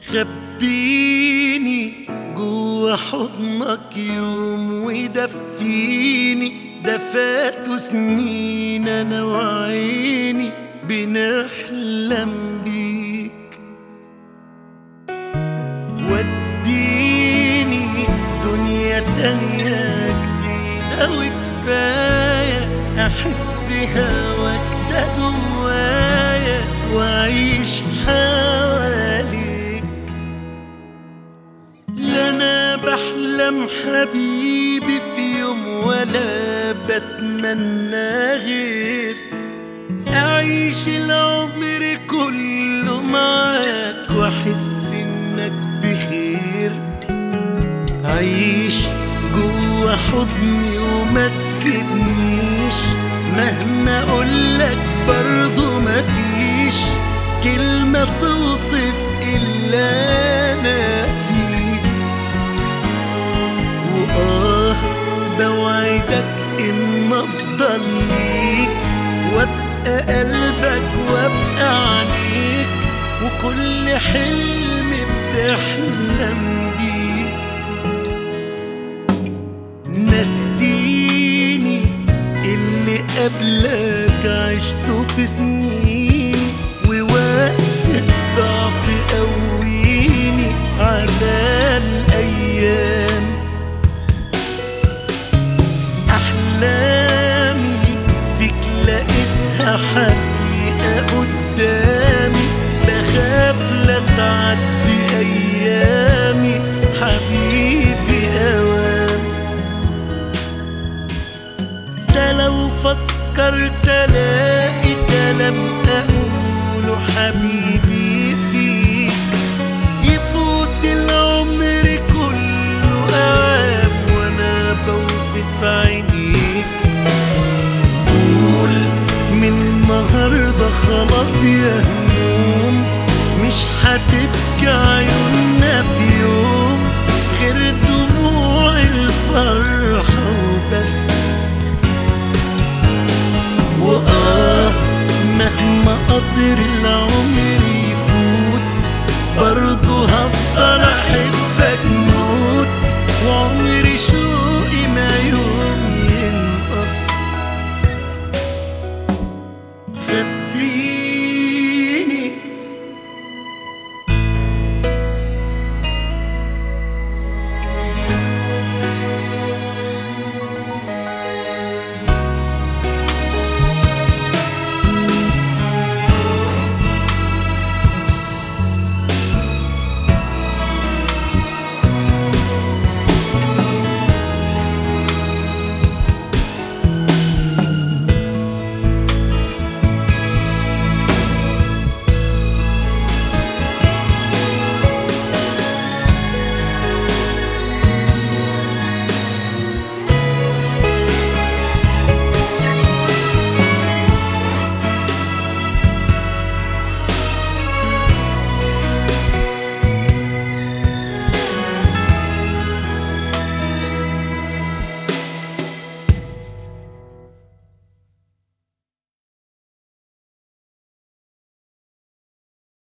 خبيني جوا حضنك يوم ودفيني ده فاتوا سنين انا وعيني بنحلم بيك وديني دنيا تانية جديدة وكفاية أحس هواك ده جوايا وأعيش حواليك لا أنا بحلم حبيبي في يوم ولا بتمنى غير أعيش العمر كله معاك وأحس إنك بخير عيش جوا حضني وما تسيبنيش مهما أقولك برضو مفيش كلمة توصف إلا أنا فيه وآه بوعدك إن أفضل ليك وأبقى قلبك وأبقى عليك وكل حلم بتحلم بيه نسيني اللي قبلك عشته في سنيني ووقت الضعف قويني على الأيام أحلامي فيك لقيتها حقيقة قدامي بخاف لا تعدي أيامي حبيبي أوام ده لو فكرت ألاقي كلام أقوله حبيبي